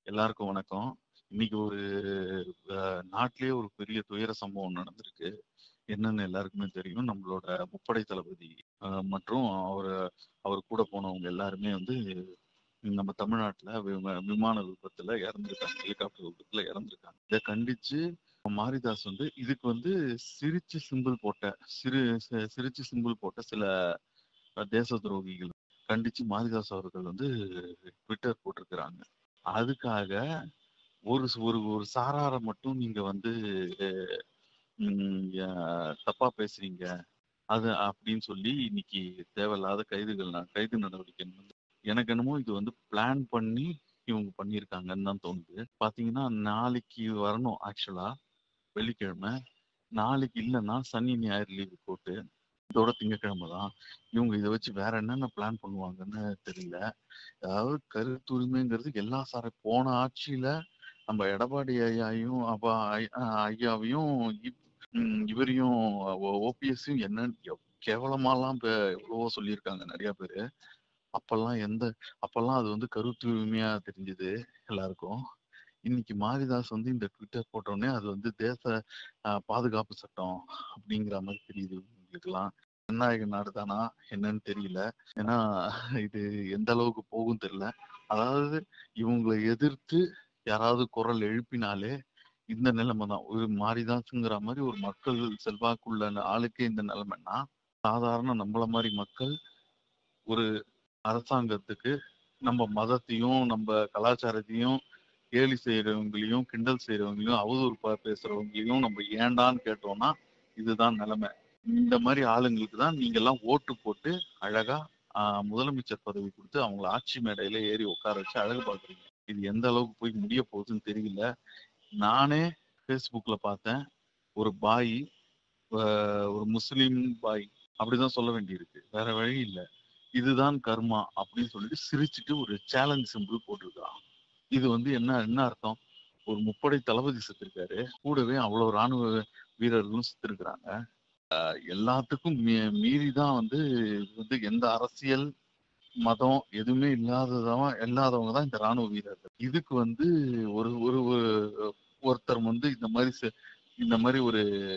எல்லாருக்கும் வணக்கம். இன்னைக்கு ஒரு அ நாட்டிலேயே ஒரு பெரிய துயர சம்பவம் நடந்திருக்கு. என்னன்னு எல்லாருக்குமே தெரியும். நம்மளோட முப்படை தளபதி அ மற்றும் அவரு அவர் கூட போனவங்க எல்லாருமே வந்து நம்ம தமிழ்நாட்டுல விம விமான விபத்துல இறந்துருக்காங்க. ஹெலிகாப்டர் விபத்துல இறந்துருக்காங்க. இத கண்டிச்சு மாரிதாஸ் வந்து இதுக்கு வந்து சிரிச்சு சிம்பல் போட்ட சிறு சி சிரிச்சு சிம்பல் போட்ட சில அ தேச துரோகிகள் கண்டிச்சு மாரிதாஸ் அவர்கள் வந்து ட்விட்டர் போட்டிருக்கிறாங்க. அதுக்காக ஒரு ஸ் ஒரு ஒரு சாரார மட்டும் நீங்க வந்து ம் ய தப்பா பேசுறீங்க. அது அப்படின்னு சொல்லி இன்னைக்கு தேவையில்லாத கைதுகள் ந கைது நடவடிக்கை வந்து எனக்கு என்னமோ இது வந்து பிளான் பண்ணி இவங்க பண்ணியிருக்காங்கன்னு தான் தோணுது. பார்த்தீங்கன்னா, நாளைக்கு வரணும் ஆக்சுவலா வெள்ளிக்கிழமை. நாளைக்கு இல்லன்னா சனி, ஞாயிறு லீவு போட்டு இதோட திங்கட்கிழமை தான். இவங்க இத வச்சு வேற என்னென்ன பிளான் பண்ணுவாங்கன்னு தெரியல. அதாவது கருத்துரிமைங்கிறது எல்லா சார போன ஆட்சியில நம்ம எடப்பாடி ஐயாவையும் அப்ப ஐ அ ஐயாவையும் இப் ம் இவரையும் ஓ ஓபிஎஸ்ஸையும் என்னன்னு எவ் கேவலமாலாம் பே எவ்வளவோ சொல்லியிருக்காங்க நெறைய பேரு. அப்பல்லாம் எந்த அப்பல்லாம் அது வந்து கருத்துரிமையா தெரிஞ்சது எல்லாருக்கும். இன்னைக்கு மாரிதாஸ் வந்து இந்த ட்விட்டர் போட்டோனே அது வந்து தேச அ பாதுகாப்பு சட்டம் அப்படிங்கிற மாரி தெரியுது இவங்களுக்கெல்லாம். ஜனநாயக நாடு தானா என்னன்னு தெரியல. ஏன்னா இது எந்த அளவுக்கு போகும்னு தெரியல. அதாவது இவங்கள எதிர்த்து யாராவது குரல் எழுப்பினாலே இந்த நிலைமை தான். ஒரு மாரிதாஸ்ங்கிற மாரி ஒரு மக்கள் செல்வாக்குள்ள ஆளுக்கே இந்த நிலைமைன்னா, சாதாரண நம்மள மாரி மக்கள் ஒரு அரசாங்கத்துக்கு நம்ம மதத்தையும், நம்ம கலாச்சாரத்தையும் கேலி செய்றவங்களையும், கிண்டல் செய்றவங்களையும், அவதூறு ப பேசுறவங்களையும் நம்ம ஏன்டான்னு கேட்டோம்னா, இதுதான் நிலைமை. இந்த மாரி ஆளுங்களுக்கு தான் நீங்கலாம் ஓட்டு போட்டு அழகா அ முதலமைச்சர் பதவி குடுத்து அவங்கள ஆட்சி மேடையில ஏறி உட்கார வச்சு அழகு பார்க்குறீங்க. இது எந்த அளவுக்கு போய் முடிய போகுதுன்னு தெரியல. நானே Facebookல பார்த்தேன். ஒரு பாய் அ ஒரு முஸ்லீம் பாய் அப்படிதான் சொல்ல வேண்டியிருக்கு. வேற வழி இல்ல. இதுதான் கர்மா அப்படின்னு சொல்லிட்டு சிரிச்சுட்டு ஒரு சேலஞ்ச் சிம்பல் போட்டிருக்கான். இது வந்து என்ன என்ன அர்த்தம்? ஒரு முப்படை தளபதி செத்துருக்காரு. கூடவே அவ்வளோ ராணுவ வீரர்களும் செத்துருக்காங்க. அ எல்லாத்துக்கும் மீ மீறி தான் வந்து இது வந்து எந்த அரசியல், மதம் எதுவுமே இல்லாததவன் இல்லாதவங்க தான் இந்த ராணுவ வீரர்கள். இதுக்கு வந்து ஒரு ஒரு ஒரு ஒருத்தர் வந்து இந்த மாரி செ இந்த மாரி ஒரு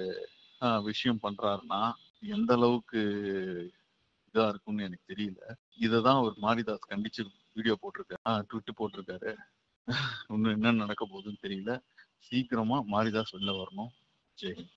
அ விஷயம் பண்றாருன்னா, எந்த அளவுக்கு இதா இருக்கும்னு எனக்கு தெரியல. இத தான் ஒரு மாரிதாஸ் கண்டிச்சு வீடியோ போட்டிருக்காரு. ஆ ட்விட் போட்டிருக்காரு. இன்னும் என்ன நடக்க போகுதுன்னு தெரியல. சீக்கிரமா மாரிதாஸ் வெளில வரணும். ஜெய் ஹிந்த்.